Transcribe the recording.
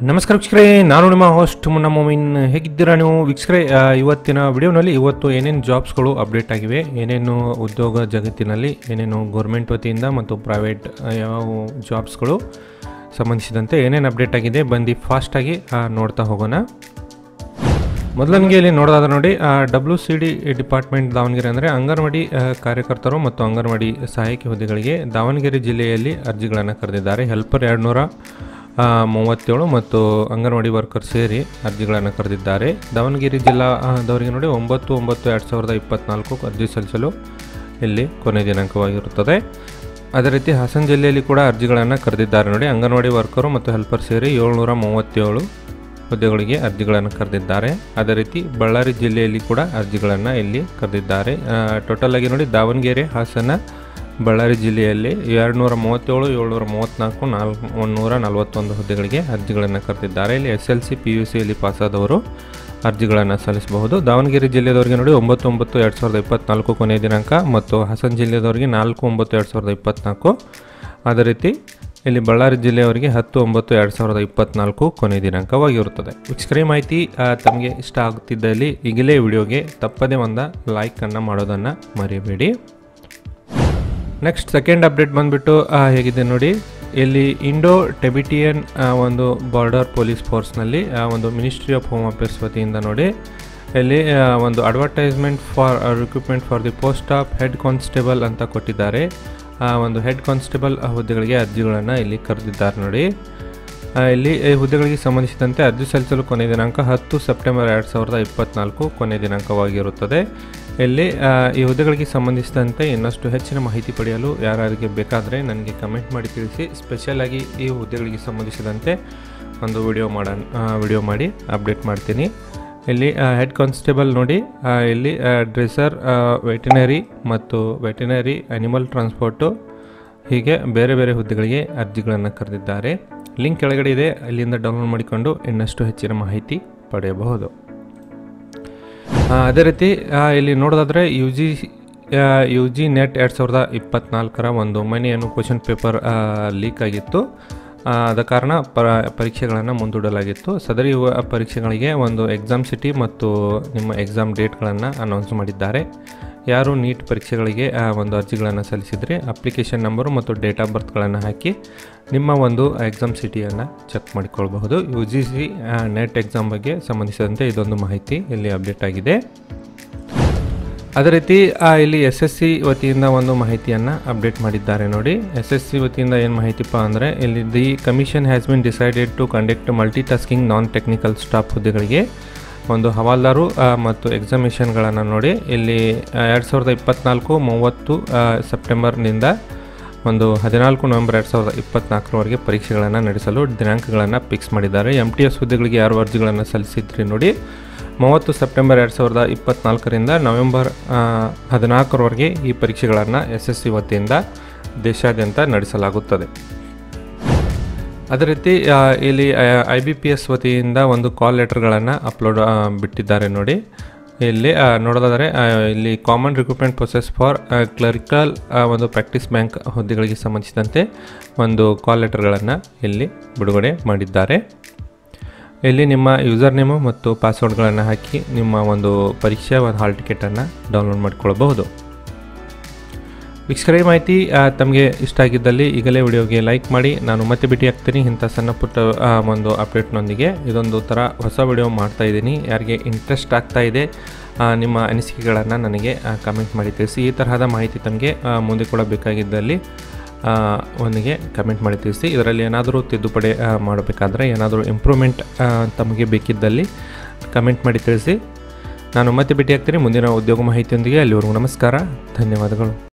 ನಮಸ್ಕಾರ ವೀಕ್ಷಕರೇ ನಾನು ನಿಮ್ಮ ಹೋಸ್ಟ್ ಮುನ್ನ ಮೊಮಿನ್ ಹೇಗಿದ್ದೀರಾ ನೀವು ವೀಕ್ಷಕರೇ ಆ, ಇವತ್ತಿನ ವಿಡಿಯೋನಲ್ಲಿ ಇವತ್ತು ಏನೇನು ಜಾಬ್ಸ್ಗಳು ಅಪ್ಡೇಟ್ ಆಗಿವೆ ಏನೇನು ಉದ್ಯೋಗ ಜಗತ್ತಿನಲ್ಲಿ ಏನೇನು ಗೌರ್ಮೆಂಟ್ ವತಿಯಿಂದ ಮತ್ತು ಪ್ರೈವೇಟ್ ಯಾವ ಜಾಬ್ಸ್ಗಳು ಸಂಬಂಧಿಸಿದಂತೆ ಏನೇನು ಅಪ್ಡೇಟ್ ಆಗಿದೆ ಬಂದು ಫಾಸ್ಟಾಗಿ ನೋಡ್ತಾ ಹೋಗೋಣ ಮೊದಲನಿಗೆ ಇಲ್ಲಿ ನೋಡೋದಾದ್ರೆ ನೋಡಿ W C D department Davanagere ಅಂದರೆ ಅಂಗನವಾಡಿ ಆ, ಕಾರ್ಯಕರ್ತರು ಮತ್ತು ಅಂಗನವಾಡಿ ಸಹಾಯಕಿ ಹುದ್ದೆಗಳಿಗೆ ದಾವಣಗೆರೆ ಜಿಲ್ಲೆಯಲ್ಲಿ ಅರ್ಜಿಗಳನ್ನು ಕರೆದಿದ್ದಾರೆ ಹೆಲ್ಪರ್ ಎರಡು ನೂರ ಮೂವತ್ತೇಳು ಮತ್ತು ಅಂಗನವಾಡಿ ವರ್ಕರ್ ಸೇರಿ ಅರ್ಜಿಗಳನ್ನು ಕರೆದಿದ್ದಾರೆ ದಾವಣಗೆರೆ ಜಿಲ್ಲಾದವರಿಗೆ ನೋಡಿ ಒಂಬತ್ತು ಒಂಬತ್ತು ಎರಡು ಸಾವಿರದ ಇಪ್ಪತ್ತ್ನಾಲ್ಕು ಅರ್ಜಿ ಸಲ್ಲಿಸಲು ಇಲ್ಲಿ ಕೊನೆ ದಿನಾಂಕವಾಗಿರುತ್ತದೆ ಅದೇ ರೀತಿ ಹಾಸನ ಜಿಲ್ಲೆಯಲ್ಲಿ ಕೂಡ ಅರ್ಜಿಗಳನ್ನು ಕರೆದಿದ್ದಾರೆ ನೋಡಿ ಅಂಗನವಾಡಿ ವರ್ಕರು ಮತ್ತು ಹೆಲ್ಪರ್ ಸೇರಿ ಏಳ್ನೂರ ಮೂವತ್ತೇಳು ಹುದ್ದೆಗಳಿಗೆ ಅರ್ಜಿಗಳನ್ನು ಕರೆದಿದ್ದಾರೆ ಅದೇ ರೀತಿ ಬಳ್ಳಾರಿ ಜಿಲ್ಲೆಯಲ್ಲಿ ಕೂಡ ಅರ್ಜಿಗಳನ್ನು ಇಲ್ಲಿ ಕರೆದಿದ್ದಾರೆ ಟೋಟಲ್ ಆಗಿ ನೋಡಿ ದಾವಣಗೆರೆ ಹಾಸನ ಬಳ್ಳಾರಿ ಜಿಲ್ಲೆಯಲ್ಲಿ ಎರಡು ನೂರ ಮೂವತ್ತೇಳು ಏಳ್ನೂರ ಮೂವತ್ತ್ನಾಲ್ಕು ನಾಲ್ಕು ಒಂದುನೂರ ನಲವತ್ತೊಂದು ಹುದ್ದೆಗಳಿಗೆ ಅರ್ಜಿಗಳನ್ನು ಕರೆದಿದ್ದಾರೆ ಇಲ್ಲಿ S L C P U ಸಿಯಲ್ಲಿ ಪಾಸಾದವರು ಅರ್ಜಿಗಳನ್ನು ಸಲ್ಲಿಸಬಹುದು ದಾವಣಗೆರೆ ಜಿಲ್ಲೆದವರಿಗೆ ನೋಡಿ ಒಂಬತ್ತು ಒಂಬತ್ತು ಎರಡು ಸಾವಿರದ ಇಪ್ಪತ್ತ್ನಾಲ್ಕು ಕೊನೆಯ ದಿನಾಂಕ ಮತ್ತು ಹಾಸನ ಜಿಲ್ಲೆದವರಿಗೆ ನಾಲ್ಕು ಒಂಬತ್ತು ಎರಡು ಸಾವಿರದ ಇಪ್ಪತ್ತ್ನಾಲ್ಕು ಅದೇ ರೀತಿ ಇಲ್ಲಿ ಬಳ್ಳಾರಿ ಜಿಲ್ಲೆಯವರಿಗೆ ಹತ್ತು ಒಂಬತ್ತು ಎರಡು ಸಾವಿರದ ಇಪ್ಪತ್ತ್ನಾಲ್ಕು ಕೊನೆಯ ದಿನಾಂಕವಾಗಿರುತ್ತದೆ ವೀಕ್ಷಕರೇ ಮಾಹಿತಿ ಆ, ತಮಗೆ ಇಷ್ಟ ಆಗುತ್ತಿದ್ದಲ್ಲಿ ಈಗಲೇ ವಿಡಿಯೋಗೆ ತಪ್ಪದೇ ಒಂದು ಲೈಕನ್ನು ಮಾಡೋದನ್ನು ಮರೆಯಬೇಡಿ ನೆಕ್ಸ್ಟ್ ಸೆಕೆಂಡ್ ಅಪ್ಡೇಟ್ ಬಂದುಬಿಟ್ಟು ಹೇಗಿದೆ ನೋಡಿ ಇಲ್ಲಿ ಇಂಡೋ ಟೆಬಿಟಿಯನ್ ಆ, ಒಂದು ಬಾರ್ಡರ್ ಪೊಲೀಸ್ ಫೋರ್ಸ್ನಲ್ಲಿ ಆ, ಒಂದು ಮಿನಿಸ್ಟ್ರಿ ಆಫ್ ಹೋಮ್ ಅಫೇರ್ಸ್ ವತಿಯಿಂದ ನೋಡಿ ಇಲ್ಲಿ ಆ, ಒಂದು advertisement for recruitment for the post of head constable ಅಂತ ಕೊಟ್ಟಿದ್ದಾರೆ ಆ, ಒಂದು ಹೆಡ್ ಕಾನ್ಸ್ಟೇಬಲ್ ಹುದ್ದೆಗಳಿಗೆ ಅರ್ಜಿಗಳನ್ನು ಇಲ್ಲಿ ಕರೆದಿದ್ದಾರೆ ನೋಡಿ ಆ, ಇಲ್ಲಿ ಈ ಹುದ್ದೆಗಳಿಗೆ ಸಂಬಂಧಿಸಿದಂತೆ ಅರ್ಜಿ ಸಲ್ಲಿಸಲು ಕೊನೆಯ ದಿನಾಂಕ ಹತ್ತು ಸೆಪ್ಟೆಂಬರ್ ಎರಡು ಸಾವಿರದ ಇಪ್ಪತ್ತ್ನಾಲ್ಕು ಕೊನೆಯ ದಿನಾಂಕವಾಗಿರುತ್ತದೆ ಇಲ್ಲಿ ಆ, ಈ ಹುದ್ದೆಗಳಿಗೆ ಸಂಬಂಧಿಸಿದಂತೆ ಇನ್ನಷ್ಟು ಹೆಚ್ಚಿನ ಮಾಹಿತಿ ಪಡೆಯಲು ಯಾರ್ಯಾರಿಗೆ ಬೇಕಾದರೆ ನನಗೆ ಕಮೆಂಟ್ ಮಾಡಿ ತಿಳಿಸಿ ಸ್ಪೆಷಲಾಗಿ ಈ ಹುದ್ದೆಗಳಿಗೆ ಸಂಬಂಧಿಸಿದಂತೆ ಒಂದು ವಿಡಿಯೋ ಮಾಡೋಣ ವಿಡಿಯೋ ಮಾಡಿ ಅಪ್ಡೇಟ್ ಮಾಡ್ತೀನಿ ಇಲ್ಲಿ ಹೆಡ್ ಕಾನ್ಸ್ಟೇಬಲ್ ನೋಡಿ ಆ, ಇಲ್ಲಿ ಡ್ರೆಸರ್ ವೆಟಿನರಿ ಮತ್ತು ವೆಟಿನರಿ ಅನಿಮಲ್ ಟ್ರಾನ್ಸ್ಪೋರ್ಟು ಹೀಗೆ ಬೇರೆ ಬೇರೆ ಹುದ್ದೆಗಳಿಗೆ ಅರ್ಜಿಗಳನ್ನು ಕರೆದಿದ್ದಾರೆ ಲಿಂಕ್ ಕೆಳಗಡೆ ಇದೆ ಅಲ್ಲಿಂದ ಡೌನ್ಲೋಡ್ ಮಾಡಿಕೊಂಡು ಇನ್ನಷ್ಟು ಹೆಚ್ಚಿನ ಮಾಹಿತಿ ಪಡೆಯಬಹುದು ಆ, ಅದೇ ರೀತಿ ಆ, ಇಲ್ಲಿ ನೋಡೋದಾದರೆ U G U G NET ಎರಡು ಸಾವಿರದ ಇಪ್ಪತ್ತ್ನಾಲ್ಕರ ಒಂದು ಮನೆಯನ್ನು ಕ್ವಶನ್ ಪೇಪರ್ ಲೀಕ್ ಆಗಿತ್ತು ಆ, ಆದ ಕಾರಣ ಪ ಪರೀಕ್ಷೆಗಳನ್ನು ಮುಂದೂಡಲಾಗಿತ್ತು ಸದರಿ ವ- ಪರೀಕ್ಷೆಗಳಿಗೆ ಒಂದು ಎಕ್ಸಾಮ್ ಸಿಟಿ ಮತ್ತು ನಿಮ್ಮ ಎಕ್ಸಾಮ್ ಡೇಟ್ಗಳನ್ನು ಅನೌನ್ಸ್ ಮಾಡಿದ್ದಾರೆ ಯಾರು ನೀಟ್ ಪರೀಕ್ಷೆಗಳಿಗೆ ಆ, ಒಂದು ಅರ್ಜಿಗಳನ್ನು ಸಲ್ಲಿಸಿದರೆ ಅಪ್ಲಿಕೇಶನ್ ನಂಬರು ಮತ್ತು ಡೇಟ್ ಆಫ್ ಬರ್ತ್ಗಳನ್ನು ಹಾಕಿ ನಿಮ್ಮ ಒಂದು ಎಕ್ಸಾಮ್ ಸಿಟಿಯನ್ನು ಚೆಕ್ ಮಾಡಿಕೊಳ್ಬಹುದು U G C NET exam ಬಗ್ಗೆ ಸಂಬಂಧಿಸಿದಂತೆ ಇದೊಂದು ಮಾಹಿತಿ ಇಲ್ಲಿ ಅಪ್ಡೇಟ್ ಆಗಿದೆ ಅದೇ ರೀತಿ ಆ, ಇಲ್ಲಿ ಎಸ್ ಎಸ್ ಸಿ ವತಿಯಿಂದ ಒಂದು ಮಾಹಿತಿಯನ್ನು ಅಪ್ಡೇಟ್ ಮಾಡಿದ್ದಾರೆ ನೋಡಿ ಎಸ್ ಎಸ್ ಸಿ ವತಿಯಿಂದ ಏನು ಮಾಹಿತಿಪ್ಪ ಅಂದರೆ ಇಲ್ಲಿ the commission has been decided to conduct multi tasking non technical staff ಹುದ್ದೆಗಳಿಗೆ ಒಂದು ಹವಾಲ್ದಾರು ಆ, ಮತ್ತು ಎಕ್ಸಾಮಿಷನ್ಗಳನ್ನು ನೋಡಿ ಇಲ್ಲಿ ಎರಡು ಸಾವಿರದ ಇಪ್ಪತ್ತ್ನಾಲ್ಕು ಮೂವತ್ತು ಆ, ಸೆಪ್ಟೆಂಬರ್ನಿಂದ ಒಂದು ಹದಿನಾಲ್ಕು ನವೆಂಬರ್ ಎರಡು ಸಾವಿರದ ಇಪ್ಪತ್ತ್ನಾಲ್ಕರವರೆಗೆ ಪರೀಕ್ಷೆಗಳನ್ನು ನಡೆಸಲು ದಿನಾಂಕಗಳನ್ನು ಫಿಕ್ಸ್ ಮಾಡಿದ್ದಾರೆ ಎಮ್ ಟಿ ಎಸ್ ಹುದ್ದೆಗಳಿಗೆ ಯಾರು ಅರ್ಜಿಗಳನ್ನು ಸಲ್ಲಿಸಿದ್ರಿ ನೋಡಿ ಮೂವತ್ತು ಸೆಪ್ಟೆಂಬರ್ ಎರಡು ಸಾವಿರದ ಇಪ್ಪತ್ತ್ನಾಲ್ಕರಿಂದ ನವೆಂಬರ್ ಆ, ಹದಿನಾಲ್ಕರವರೆಗೆ ಈ ಪರೀಕ್ಷೆಗಳನ್ನು ಎಸ್ ಎಸ್ ಸಿ ವತಿಯಿಂದ ದೇಶಾದ್ಯಂತ ನಡೆಸಲಾಗುತ್ತದೆ ಅದೇ ರೀತಿ ಆ, ಇಲ್ಲಿ ಐ ಬಿ ಪಿ ಎಸ್ ವತಿಯಿಂದ ಒಂದು ಕಾಲ್ ಲೆಟರ್ಗಳನ್ನು ಅಪ್ಲೋಡ್ ಆ, ಬಿಟ್ಟಿದ್ದಾರೆ ನೋಡಿ ಇಲ್ಲಿ ಆ, ನೋಡೋದಾದರೆ ಆ, ಇಲ್ಲಿ common recruitment process for clerical ಒಂದು ಪ್ರಾಕ್ಟೀಸ್ ಬ್ಯಾಂಕ್ ಹುದ್ದೆಗಳಿಗೆ ಸಂಬಂಧಿಸಿದಂತೆ ಒಂದು ಕಾಲ್ ಲೆಟರ್ಗಳನ್ನು ಇಲ್ಲಿ ಬಿಡುಗಡೆ ಮಾಡಿದ್ದಾರೆ ಇಲ್ಲಿ ನಿಮ್ಮ ಯೂಸರ್ ನೇಮು ಮತ್ತು ಪಾಸ್ವರ್ಡ್ಗಳನ್ನು ಹಾಕಿ ನಿಮ್ಮ ಒಂದು ಪರೀಕ್ಷೆಯ ಒಂದು ಹಾಲ್ ಟಿಕೆಟನ್ನು ಡೌನ್ಲೋಡ್ ಮಾಡಿಕೊಳ್ಳಬಹುದು ವೀಕ್ಷಕರೇ ಮಾಹಿತಿ ಆ, ತಮಗೆ ಇಷ್ಟ ಆಗಿದ್ದಲ್ಲಿ ಈಗಲೇ ವಿಡಿಯೋಗೆ ಲೈಕ್ ಮಾಡಿ ನಾನು ಮತ್ತೆ ಭೇಟಿ ಆಗ್ತೀನಿ ಇಂಥ ಸಣ್ಣ ಪುಟ್ಟ ಆ, ಒಂದು ಅಪ್ಡೇಟ್ನೊಂದಿಗೆ ಇದೊಂದು ಥರ ಹೊಸ ವಿಡಿಯೋ ಮಾಡ್ತಾ ಇದ್ದೀನಿ ಯಾರಿಗೆ ಇಂಟ್ರೆಸ್ಟ್ ಆಗ್ತಾ ಇದೆ ಆ, ನಿಮ್ಮ ಅನಿಸಿಕೆಗಳನ್ನು ನನಗೆ ಕಮೆಂಟ್ ಮಾಡಿ ತಿಳಿಸಿ ಈ ತರಹದ ಮಾಹಿತಿ ತಮಗೆ ಆ, ಮುಂದೆ ಕೂಡ ಬೇಕಾಗಿದ್ದಲ್ಲಿ ಆ, ಒಂದಿಗೆ ಕಮೆಂಟ್ ಮಾಡಿ ತಿಳಿಸಿ ಇದರಲ್ಲಿ ಏನಾದರೂ ತಿದ್ದುಪಡಿ ಆ, ಮಾಡಬೇಕಾದ್ರೆ ಏನಾದರೂ ಇಂಪ್ರೂವ್ಮೆಂಟ್ ತಮಗೆ ಬೇಕಿದ್ದಲ್ಲಿ ಕಮೆಂಟ್ ಮಾಡಿ ತಿಳಿಸಿ ನಾನು ಮತ್ತೆ ಭೇಟಿ ಆಗ್ತೀನಿ ಮುಂದಿನ ಉದ್ಯೋಗ ಮಾಹಿತಿಯೊಂದಿಗೆ ಅಲ್ಲಿವರೆಗೂ ನಮಸ್ಕಾರ ಧನ್ಯವಾದಗಳು